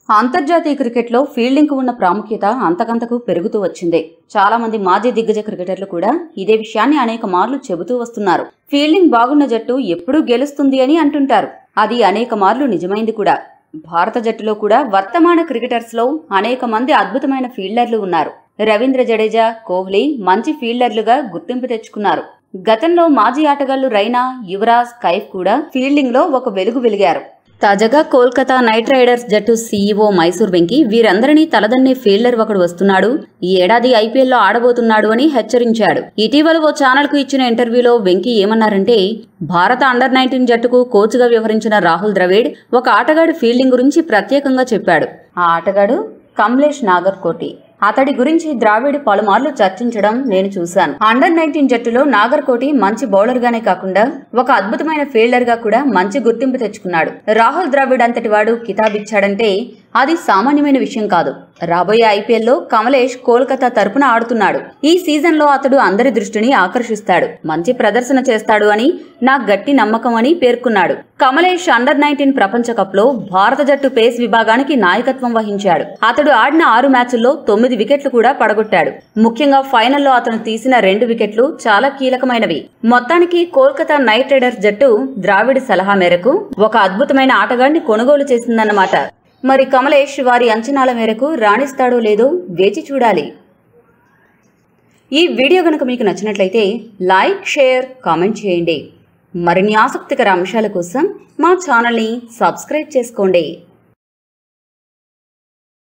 అంతర్జాతీయ క్రికెట్లో ఫీల్డింగ్ ఉన్న ప్రాముఖ్యత అంతకంతకు పెరుగుతూ వచ్చింది చాలా మంది మాజీ దిగ్గజ క్రికెటర్లు కూడా ఇదే విషయాన్ని అనేక మార్లు చెబుతూ వస్తున్నారు ఫీల్డింగ్ బాగున్న జట్టు ఎప్పుడూ గెలుస్తుంది అని అంటుంటారు అది అనేక మార్లు నిజమైంది కూడా భారత జట్టులో కూడా వర్తమాన క్రికెటర్స్ లో అనేక మంది అద్భుతమైన ఫీల్డర్లు ఉన్నారు రవీంద్ర జడేజా కోహ్లీ మంచి ఫీల్డర్లుగా గుర్తింపు తెచ్చుకున్నారు గతంలో మాజీ ఆటగాళ్లు రైనా యువరాజ్ కైఫ్ కూడా ఫీల్డింగ్ లో ఒక వెలుగు వెలిగారు తాజాగా కోల్కతా నైట్ రైడర్స్ జట్టు సీఈఓ మైసూర్ వెంకి వీరందరినీ తలదన్నే ఫీల్డర్ ఒకడు వస్తున్నాడు ఈ ఏడాది ఐపీఎల్లో ఆడబోతున్నాడు అని హెచ్చరించాడు ఇటీవల ఓ ఛానల్ కు ఇచ్చిన ఇంటర్వ్యూలో వెంకీ ఏమన్నారంటే భారత అండర్ నైన్టీన్ జట్టుకు కోచ్గా వ్యవహరించిన రాహుల్ ద్రవిడ్ ఒక ఆటగాడి ఫీల్డింగ్ గురించి ప్రత్యేకంగా చెప్పాడు ఆ ఆటగాడు కమలేష్ నాగర్కోటి అతడి గురించి ద్రావిడ్ పలుమార్లు చర్చించడం నేను చూశాను అండర్ నైన్టీన్ జట్టులో నాగర్కోటి మంచి బౌలర్ గానే కాకుండా ఒక అద్భుతమైన ఫీల్డర్ గా కూడా మంచి గుర్తింపు తెచ్చుకున్నాడు రాహుల్ ద్రావిడ్ అంతటి వాడు కితాబిచ్చాడంటే అది సామాన్యమైన విషయం కాదు రాబోయే ఐపీఎల్లో కమలేష్ కోల్కతా తరపున ఆడుతున్నాడు ఈ సీజన్ లో అతడు అందరి దృష్టిని ఆకర్షిస్తాడు మంచి ప్రదర్శన చేస్తాడు అని నా గట్టి నమ్మకం అని పేర్కొన్నాడు కమలేష్ అండర్ నైన్టీన్ ప్రపంచ కప్ లో భారత జట్టు పేస్ విభాగానికి నాయకత్వం వహించాడు అతడు ఆడిన ఆరు మ్యాచ్ల్లో తొమ్మిది వికెట్లు కూడా పడగొట్టాడు ముఖ్యంగా ఫైనల్లో అతను తీసిన రెండు వికెట్లు చాలా కీలకమైనవి మొత్తానికి కోల్కతా నైట్ రైడర్స్ జట్టు ద్రావిడ్ సలహా మేరకు ఒక అద్భుతమైన ఆటగాడిని కొనుగోలు చేసిందన్నమాట మరి కమలేష్ వారి అంచనాల మేరకు రాణిస్తాడో లేదో వేచి చూడాలి ఈ వీడియో కనుక మీకు నచ్చినట్లయితే లైక్ షేర్ కామెంట్ చేయండి మరిన్ని ఆసక్తికర అంశాల కోసం మా ఛానల్ని సబ్స్క్రైబ్ చేసుకోండి